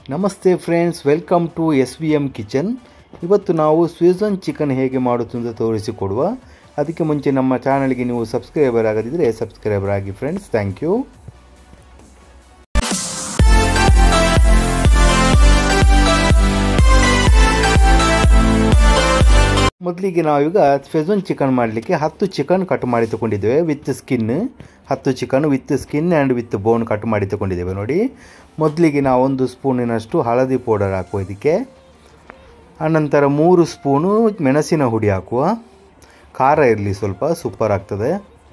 ನಮಸ್ತೆ friends welcome to S V M kitchen ಇವತ್ತು ನಾವು ಸ್ವೀಝನ್ ಚಿಕನ್ ಹೇಗೆ ಮಾಡುವುದು ಅಂತ ತೋರಿಸಿಕೊಡುವ ಅದಕ್ಕೆ ಮುಂಚೆ ನಮ್ಮ ಚಾನಲ್ಗೆ ನೀವು ಸಬ್ಸ್ಕ್ರೈಬರ್ ಆಗದಿದ್ದರೆ ಸಬ್ಸ್ಕ್ರೈಬರ್ ಆಗಿ ಫ್ರೆಂಡ್ಸ್ ಥ್ಯಾಂಕ್ ಯು ಮೊದಲಿಗೆ ನಾವೀಗ ಫೆಝನ್ ಚಿಕನ್ ಮಾಡಲಿಕ್ಕೆ ಹತ್ತು ಚಿಕನ್ ಕಟ್ ಮಾಡಿ ತಗೊಂಡಿದ್ದೇವೆ ವಿತ್ ಸ್ಕಿನ್ ಹತ್ತು chicken with skin and with bone cut ಮಾಡಿ ತಗೊಂಡಿದ್ದೇವೆ ನೋಡಿ ಮೊದಲಿಗೆ ನಾವು ಒಂದು ಸ್ಪೂನಿನಷ್ಟು ಹಳದಿ ಪೌಡರ್ ಹಾಕುವ ಇದಕ್ಕೆ ಆನಂತರ ಮೂರು ಸ್ಪೂನು ಮೆಣಸಿನ ಹುಡಿ ಹಾಕುವ ಖಾರ ಇರಲಿ ಸ್ವಲ್ಪ ಸೂಪರ್ ಆಗ್ತದೆ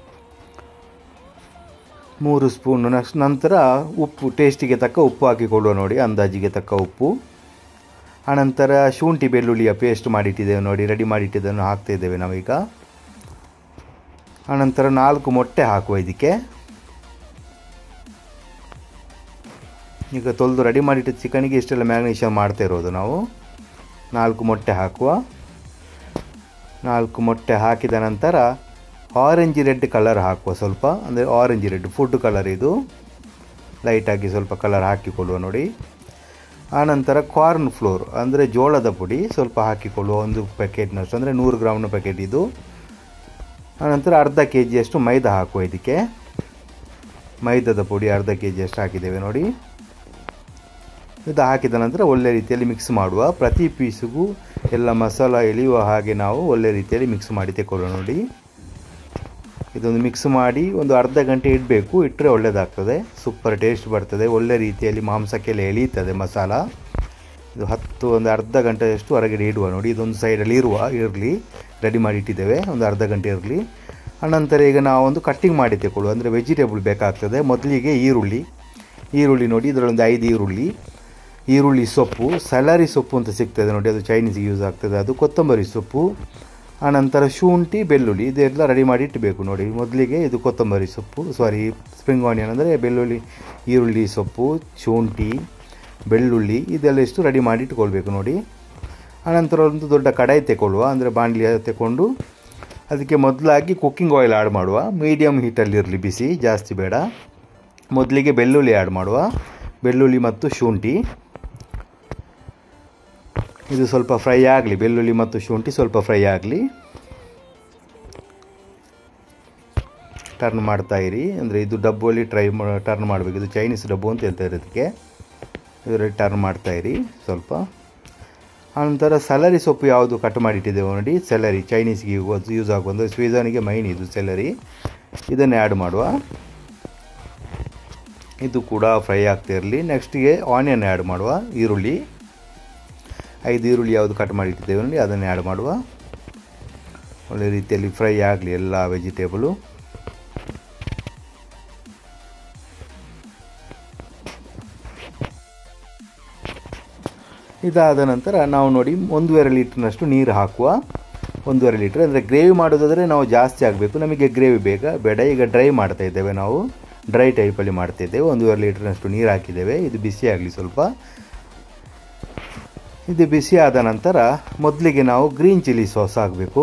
ಮೂರು ಸ್ಪೂನ್ ನಂತರ ಉಪ್ಪು ಟೇಸ್ಟಿಗೆ ತಕ್ಕ ಉಪ್ಪು ಹಾಕಿಕೊಳ್ಳುವ ನೋಡಿ ಅಂದಾಜಿಗೆ ತಕ್ಕ ಉಪ್ಪು ಆನಂತರ ಶುಂಠಿ ಬೆಳ್ಳುಳ್ಳಿಯ ಪೇಸ್ಟ್ ಮಾಡಿಟ್ಟಿದ್ದೇವೆ ನೋಡಿ ರೆಡಿ ಮಾಡಿಟ್ಟಿದ್ದನ್ನು ಹಾಕ್ತಾ ಇದ್ದೇವೆ ನಾವೀಗ ಆನಂತರ ನಾಲ್ಕು ಮೊಟ್ಟೆ ಹಾಕುವ ಇದಕ್ಕೆ ಈಗ ತೊಳೆದು ರೆಡಿ ಮಾಡಿಟ್ಟಿದ್ದ ಚಿಕನಿಗೆ ಇಷ್ಟೆಲ್ಲ ಮ್ಯಾಗ್ನೇಷನ್ ಮಾಡ್ತಾ ಇರೋದು ನಾವು ನಾಲ್ಕು ಮೊಟ್ಟೆ ಹಾಕುವ ನಾಲ್ಕು ಮೊಟ್ಟೆ ಹಾಕಿದ ನಂತರ ಆರೆಂಜ್ ರೆಡ್ ಕಲರ್ ಹಾಕುವ ಸ್ವಲ್ಪ ಅಂದರೆ ಆರೆಂಜ್ ರೆಡ್ ಫುಡ್ ಕಲರ್ ಇದು ಲೈಟಾಗಿ ಸ್ವಲ್ಪ ಕಲರ್ ಹಾಕಿಕೊಳ್ಳುವ ನೋಡಿ ಆನಂತರ ಕಾರ್ನ್ ಫ್ಲೋರ್ ಅಂದರೆ ಜೋಳದ ಪುಡಿ ಸ್ವಲ್ಪ ಹಾಕಿಕೊಳ್ಳುವ ಒಂದು ಪ್ಯಾಕೆಟ್ನಷ್ಟು ಅಂದರೆ ನೂರು ಗ್ರಾಮ್ನ ಪ್ಯಾಕೆಟ್ ಇದು ಆನಂತರ ಅರ್ಧ ಕೆ ಜಿಯಷ್ಟು ಮೈದಾ ಹಾಕುವ ಇದಕ್ಕೆ ಮೈದಾದ ಪುಡಿ ಅರ್ಧ ಕೆ ಜಿಯಷ್ಟು ಹಾಕಿದ್ದೇವೆ ನೋಡಿ ಇದು ಹಾಕಿದ ನಂತರ ಒಳ್ಳೆ ರೀತಿಯಲ್ಲಿ ಮಿಕ್ಸ್ ಮಾಡುವ ಪ್ರತಿ ಪೀಸಿಗೂ ಎಲ್ಲ ಮಸಾಲ ಎಳೆಯುವ ಹಾಗೆ ನಾವು ಒಳ್ಳೆ ರೀತಿಯಲ್ಲಿ ಮಿಕ್ಸ್ ಮಾಡಿ ತೆಕೊಳ್ಳೋಣ ನೋಡಿ ಇದೊಂದು ಮಿಕ್ಸ್ ಮಾಡಿ ಒಂದು ಅರ್ಧ ಗಂಟೆ ಇಡಬೇಕು ಇಟ್ಟರೆ ಒಳ್ಳೆಯದಾಗ್ತದೆ ಸೂಪರ್ ಟೇಸ್ಟ್ ಬರ್ತದೆ ಒಳ್ಳೆ ರೀತಿಯಲ್ಲಿ ಮಾಂಸಕ್ಕೆಲ್ಲ ಎಳೀತದೆ ಮಸಾಲ ಇದು ಹತ್ತು ಒಂದು ಅರ್ಧ ಗಂಟೆಯಷ್ಟು ಹೊರಗಡೆ ಇಡುವ ನೋಡಿ ಇದೊಂದು ಸೈಡಲ್ಲಿ ಇರುವ ಇರಲಿ ರೆಡಿ ಮಾಡಿ ಇಟ್ಟಿದ್ದೇವೆ ಒಂದು ಅರ್ಧ ಗಂಟೆ ಇರಲಿ ಅನಂತರ ಈಗ ನಾವು ಒಂದು ಕಟ್ಟಿಂಗ್ ಮಾಡಿ ತೆಗೊಳ್ಳುವ ಅಂದರೆ ವೆಜಿಟೇಬಲ್ ಬೇಕಾಗ್ತದೆ ಮೊದಲಿಗೆ ಈರುಳ್ಳಿ ಈರುಳ್ಳಿ ನೋಡಿ ಇದರಲ್ಲೊಂದು ಐದು ಈರುಳ್ಳಿ ಈರುಳ್ಳಿ ಸೊಪ್ಪು ಸಲಾರಿ ಸೊಪ್ಪು ಅಂತ ಸಿಗ್ತದೆ ನೋಡಿ ಅದು ಚೈನೀಸ್ಗೆ ಯೂಸ್ ಆಗ್ತದೆ ಅದು ಕೊತ್ತಂಬರಿ ಸೊಪ್ಪು ಆನಂತರ ಶುಂಠಿ ಬೆಳ್ಳುಳ್ಳಿ ಇದೆಲ್ಲ ರೆಡಿ ಮಾಡಿ ಇಟ್ಟಬೇಕು ನೋಡಿ ಮೊದಲಿಗೆ ಇದು ಕೊತ್ತಂಬರಿ ಸೊಪ್ಪು ಸಾರಿ ಸ್ಪ್ರಿಂಗ್ ಆನಿಯನ್ ಅಂದರೆ ಬೆಳ್ಳುಳ್ಳಿ ಈರುಳ್ಳಿ ಸೊಪ್ಪು ಶುಂಠಿ ಬೆಳ್ಳುಳ್ಳಿ ಇದೆಲ್ಲ ಇಷ್ಟು ರೆಡಿ ಮಾಡಿ ಇಟ್ಕೊಳ್ಬೇಕು ನೋಡಿ ಆನಂತರ ಒಂದು ದೊಡ್ಡ ಕಡಾಯಿ ತೆಗೊಳ್ಳುವ ಅಂದರೆ ಬಾಣಲಿ ತೆಗೊಂಡು ಅದಕ್ಕೆ ಮೊದಲಾಗಿ ಕುಕ್ಕಿಂಗ್ ಆಯಿಲ್ ಆ್ಯಡ್ ಮಾಡುವ ಮೀಡಿಯಮ್ ಹೀಟಲ್ಲಿರಲಿ ಬಿಸಿ ಜಾಸ್ತಿ ಬೇಡ ಮೊದಲಿಗೆ ಬೆಳ್ಳುಳ್ಳಿ ಆ್ಯಡ್ ಮಾಡುವ ಬೆಳ್ಳುಳ್ಳಿ ಮತ್ತು ಶುಂಠಿ ಇದು ಸ್ವಲ್ಪ ಫ್ರೈ ಆಗಲಿ ಬೆಳ್ಳುಳ್ಳಿ ಮತ್ತು ಶುಂಠಿ ಸ್ವಲ್ಪ ಫ್ರೈ ಆಗಲಿ ಟರ್ನ್ ಮಾಡ್ತಾ ಇರಿ ಅಂದರೆ ಇದು ಡಬ್ಬಲ್ಲಿ ಟ್ರೈ ಟರ್ನ್ ಮಾಡಬೇಕು ಇದು ಚೈನೀಸ್ ಡಬ್ಬು ಅಂತ ಹೇಳ್ತಾರೆ ಇದಕ್ಕೆ ಇದರಲ್ಲಿ ಟರ್ನ್ ಮಾಡ್ತಾ ಇರಿ ಸ್ವಲ್ಪ ಆನಂತರ ಸೆಲರಿ ಸೊಪ್ಪು ಯಾವುದು ಕಟ್ ಮಾಡಿಟ್ಟಿದ್ದೇವೆ ನೋಡಿ ಸೆಲರಿ ಚೈನೀಸ್ಗೆ ಯೂಸ್ ಆಗುವಂಥ ಸ್ವೀಝನಿಗೆ ಮೈನ್ ಇದು ಸೆಲರಿ ಇದನ್ನು ಆ್ಯಡ್ ಮಾಡುವ ಇದು ಕೂಡ ಫ್ರೈ ಆಗ್ತಾ ಇರಲಿ ನೆಕ್ಸ್ಟಿಗೆ ಆನಿಯನ್ ಆ್ಯಡ್ ಮಾಡುವ ಈರುಳ್ಳಿ ಐದು ಈರುಳ್ಳಿ ಯಾವುದು ಕಟ್ ಮಾಡಿಟ್ಟಿದ್ದೇವೆ ನೋಡಿ ಅದನ್ನು ಆ್ಯಡ್ ಮಾಡುವ ಒಳ್ಳೆ ರೀತಿಯಲ್ಲಿ ಫ್ರೈ ಆಗಲಿ ಎಲ್ಲ ವೆಜಿಟೇಬಲು ಇದಾದ ನಂತರ ನಾವು ನೋಡಿ ಒಂದೂವರೆ ಲೀಟ್ರ್ನಷ್ಟು ನೀರು ಹಾಕುವ ಒಂದೂವರೆ ಲೀಟ್ರ್ ಅಂದರೆ ಗ್ರೇವಿ ಮಾಡೋದಾದರೆ ನಾವು ಜಾಸ್ತಿ ಆಗಬೇಕು ನಮಗೆ ಗ್ರೇವಿ ಬೇಗ ಬೇಡ ಈಗ ಡ್ರೈ ಮಾಡ್ತಾ ಇದ್ದೇವೆ ನಾವು ಡ್ರೈ ಟೈಪಲ್ಲಿ ಮಾಡ್ತಾ ಇದ್ದೇವೆ ಒಂದೂವರೆ ಲೀಟ್ರ್ನಷ್ಟು ನೀರು ಹಾಕಿದ್ದೇವೆ ಇದು ಬಿಸಿ ಆಗಲಿ ಸ್ವಲ್ಪ ಇದು ಬಿಸಿ ಆದ ನಂತರ ಮೊದಲಿಗೆ ನಾವು ಗ್ರೀನ್ ಚಿಲ್ಲಿ ಸಾಸ್ ಹಾಕಬೇಕು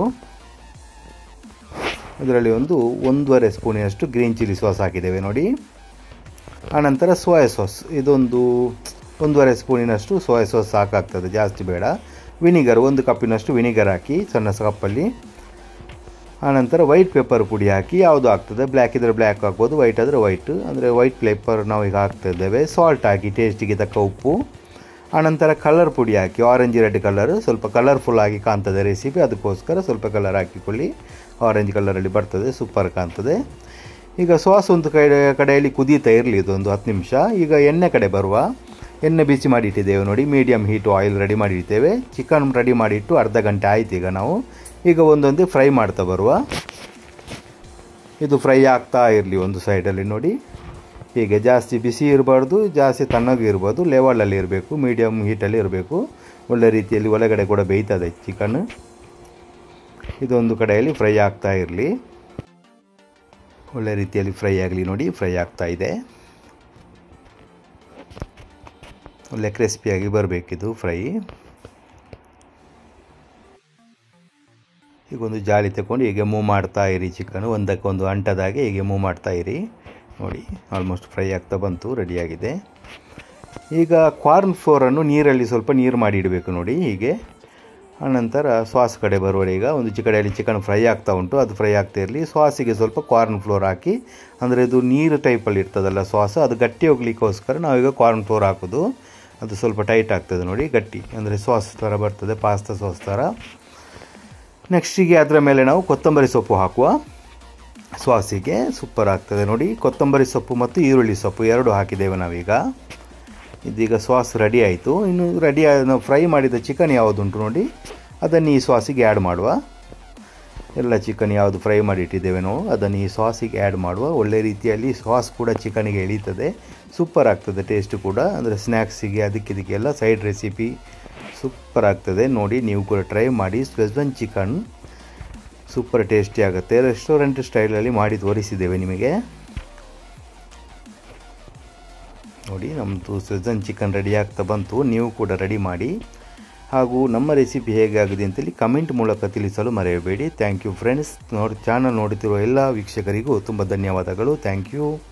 ಇದರಲ್ಲಿ ಒಂದು ಒಂದೂವರೆ ಸ್ಪೂನಿನಷ್ಟು ಗ್ರೀನ್ ಚಿಲ್ಲಿ ಸಾಸ್ ಹಾಕಿದ್ದೇವೆ ನೋಡಿ ಆನಂತರ ಸೋಯಾ ಸಾಸ್ ಇದೊಂದು ಒಂದೂವರೆ ಸ್ಪೂನಿನಷ್ಟು ಸೋಯಾ ಸಾಸ್ ಸಾಕಾಗ್ತದೆ ಜಾಸ್ತಿ ಬೇಡ ವಿನಿಗರ್ ಒಂದು ಕಪ್ಪಿನಷ್ಟು ವಿನಿಗರ್ ಹಾಕಿ ಸಣ್ಣ ಕಪ್ಪಲ್ಲಿ ಆನಂತರ ವೈಟ್ ಪೆಪ್ಪರ್ ಪುಡಿ ಹಾಕಿ ಯಾವುದು ಆಗ್ತದೆ ಬ್ಲ್ಯಾಕ್ ಇದ್ದರೆ ಬ್ಲ್ಯಾಕ್ ಹಾಕ್ಬೋದು ವೈಟ್ ಆದರೆ ವೈಟ್ ಅಂದರೆ ವೈಟ್ ಪೆಪ್ಪರ್ ನಾವು ಈಗ ಹಾಕ್ತಾ ಇದ್ದೇವೆ ಸಾಲ್ಟ್ ಹಾಕಿ ಟೇಸ್ಟಿಗೆ ತಕ್ಕ ಉಪ್ಪು ಆನಂತರ ಕಲರ್ ಪುಡಿ ಹಾಕಿ ಆರೆಂಜ್ ರೆಡ್ ಕಲರ್ ಸ್ವಲ್ಪ ಕಲರ್ಫುಲ್ ಆಗಿ ಕಾಣ್ತದೆ ರೆಸಿಪಿ ಅದಕ್ಕೋಸ್ಕರ ಸ್ವಲ್ಪ ಕಲರ್ ಹಾಕಿಕೊಳ್ಳಿ ಆರೆಂಜ್ ಕಲರಲ್ಲಿ ಬರ್ತದೆ ಸೂಪರ್ ಕಾಣ್ತದೆ ಈಗ ಸಾಸ್ ಒಂದು ಕಡೆ ಕಡೆಯಲ್ಲಿ ಕುದೀತಾ ಇರಲಿ ಇದೊಂದು ಹತ್ತು ನಿಮಿಷ ಈಗ ಎಣ್ಣೆ ಕಡೆ ಬರುವ ಎಣ್ಣೆ ಬಿಸಿ ಮಾಡಿ ಇಟ್ಟಿದ್ದೇವೆ ನೋಡಿ ಮೀಡಿಯಮ್ ಹೀಟು ಆಯಿಲ್ ರೆಡಿ ಮಾಡಿರ್ತೇವೆ ಚಿಕನ್ ರೆಡಿ ಮಾಡಿಟ್ಟು ಅರ್ಧ ಗಂಟೆ ಆಯ್ತು ಈಗ ನಾವು ಈಗ ಒಂದೊಂದೇ ಫ್ರೈ ಮಾಡ್ತಾ ಬರುವ ಇದು ಫ್ರೈ ಆಗ್ತಾ ಇರಲಿ ಒಂದು ಸೈಡಲ್ಲಿ ನೋಡಿ ಹೀಗೆ ಜಾಸ್ತಿ ಬಿಸಿ ಇರಬಾರ್ದು ಜಾಸ್ತಿ ತಣ್ಣಗೆ ಇರ್ಬೋದು ಲೆವೆಲಲ್ಲಿ ಇರಬೇಕು ಮೀಡಿಯಮ್ ಹೀಟಲ್ಲಿ ಇರಬೇಕು ಒಳ್ಳೆ ರೀತಿಯಲ್ಲಿ ಒಳಗಡೆ ಕೂಡ ಬೇಯ್ತದೆ ಚಿಕನ್ ಇದೊಂದು ಕಡೆಯಲ್ಲಿ ಫ್ರೈ ಆಗ್ತಾ ಇರಲಿ ಒಳ್ಳೆ ರೀತಿಯಲ್ಲಿ ಫ್ರೈ ಆಗಲಿ ನೋಡಿ ಫ್ರೈ ಆಗ್ತಾ ಇದೆ ಒಳ್ಳೆ ಕ್ರಿಸ್ಪಿಯಾಗಿ ಬರಬೇಕಿದು ಫ್ರೈ ಈಗ ಒಂದು ಜಾಲಿ ತಗೊಂಡು ಹೀಗೆ ಮೂವ್ ಮಾಡ್ತಾ ಇರಿ ಚಿಕನ್ ಒಂದಕ್ಕೊಂದು ಅಂಟದಾಗೆ ಹೀಗೆ ಮೂವ್ ಮಾಡ್ತಾ ಇರಿ ನೋಡಿ ಆಲ್ಮೋಸ್ಟ್ ಫ್ರೈ ಆಗ್ತಾ ಬಂತು ರೆಡಿಯಾಗಿದೆ ಈಗ ಕಾರ್ನ್ ಫ್ಲೋರನ್ನು ನೀರಲ್ಲಿ ಸ್ವಲ್ಪ ನೀರು ಮಾಡಿ ಇಡಬೇಕು ನೋಡಿ ಹೀಗೆ ಆನಂತರ ಸಾಸ್ ಕಡೆ ಬರುವಡೆ ಈಗ ಒಂದು ಚಿ ಕಡೆಯಲ್ಲಿ ಚಿಕನ್ ಫ್ರೈ ಆಗ್ತಾ ಉಂಟು ಅದು ಫ್ರೈ ಆಗ್ತಾ ಇರಲಿ ಸಾಸಿಗೆ ಸ್ವಲ್ಪ ಕಾರ್ನ್ ಫ್ಲೋರ್ ಹಾಕಿ ಅಂದರೆ ಇದು ನೀರು ಟೈಪಲ್ಲಿ ಇರ್ತದಲ್ಲ ಸಾಸ್ ಅದು ಗಟ್ಟಿ ಹೋಗ್ಲಿಕ್ಕೋಸ್ಕರ ನಾವೀಗ ಕಾರ್ನ್ ಫ್ಲೋರ್ ಹಾಕೋದು ಅದು ಸ್ವಲ್ಪ ಟೈಟ್ ಆಗ್ತದೆ ನೋಡಿ ಗಟ್ಟಿ ಅಂದರೆ ಸಾಸ್ ಥರ ಬರ್ತದೆ ಪಾಸ್ತಾ ಸಾಸ್ ಥರ ನೆಕ್ಸ್ಟಿಗೆ ಅದರ ಮೇಲೆ ನಾವು ಕೊತ್ತಂಬರಿ ಸೊಪ್ಪು ಹಾಕುವ ಸಾಸಿಗೆ ಸೂಪರ್ ಆಗ್ತದೆ ನೋಡಿ ಕೊತ್ತಂಬರಿ ಸೊಪ್ಪು ಮತ್ತು ಈರುಳ್ಳಿ ಸೊಪ್ಪು ಎರಡು ಹಾಕಿದ್ದೇವೆ ನಾವೀಗ ಇದೀಗ ಸಾಸ್ ರೆಡಿ ಆಯಿತು ಇನ್ನು ರೆಡಿ ನಾವು ಫ್ರೈ ಮಾಡಿದ ಚಿಕನ್ ಯಾವುದುಂಟು ನೋಡಿ ಅದನ್ನು ಈ ಸಾಸಿಗೆ ಆ್ಯಡ್ ಮಾಡುವ ಎಲ್ಲ ಚಿಕನ್ ಯಾವುದು ಫ್ರೈ ಮಾಡಿ ಇಟ್ಟಿದ್ದೇವೆ ನಾವು ಅದನ್ನು ಈ ಸಾಸಿಗೆ ಆ್ಯಡ್ ಮಾಡುವ ಒಳ್ಳೆ ರೀತಿಯಲ್ಲಿ ಸಾಸ್ ಕೂಡ ಚಿಕನಿಗೆ ಎಳೀತದೆ ಸೂಪರ್ ಆಗ್ತದೆ ಟೇಸ್ಟ್ ಕೂಡ ಅಂದರೆ ಸ್ನ್ಯಾಕ್ಸಿಗೆ ಅದಕ್ಕೆ ಇದಕ್ಕೆಲ್ಲ ಸೈಡ್ ರೆಸಿಪಿ ಸೂಪರ್ ಆಗ್ತದೆ ನೋಡಿ ನೀವು ಕೂಡ ಟ್ರೈ ಮಾಡಿ ಸ್ವೆಜ್ವನ್ ಚಿಕನ್ ಸೂಪರ್ ಟೇಸ್ಟಿ ಆಗುತ್ತೆ ರೆಸ್ಟೋರೆಂಟ್ ಸ್ಟೈಲಲ್ಲಿ ಮಾಡಿ ತೋರಿಸಿದ್ದೇವೆ ನಿಮಗೆ ನೋಡಿ ನಮ್ಮದು ಸ್ವೆಜನ್ ಚಿಕನ್ ರೆಡಿ ಆಗ್ತಾ ಬಂತು ನೀವು ಕೂಡ ರೆಡಿ ಮಾಡಿ ಹಾಗೂ ನಮ್ಮ ರೆಸಿಪಿ ಹೇಗೆ ಆಗಿದೆ ಅಂತೇಳಿ ಕಮೆಂಟ್ ಮೂಲಕ ತಿಳಿಸಲು ಮರೆಯಬೇಡಿ ಥ್ಯಾಂಕ್ ಯು ಫ್ರೆಂಡ್ಸ್ ನೋಡಿ ಚಾನಲ್ ನೋಡುತ್ತಿರುವ ಎಲ್ಲ ವೀಕ್ಷಕರಿಗೂ ತುಂಬ ಧನ್ಯವಾದಗಳು ಥ್ಯಾಂಕ್ ಯು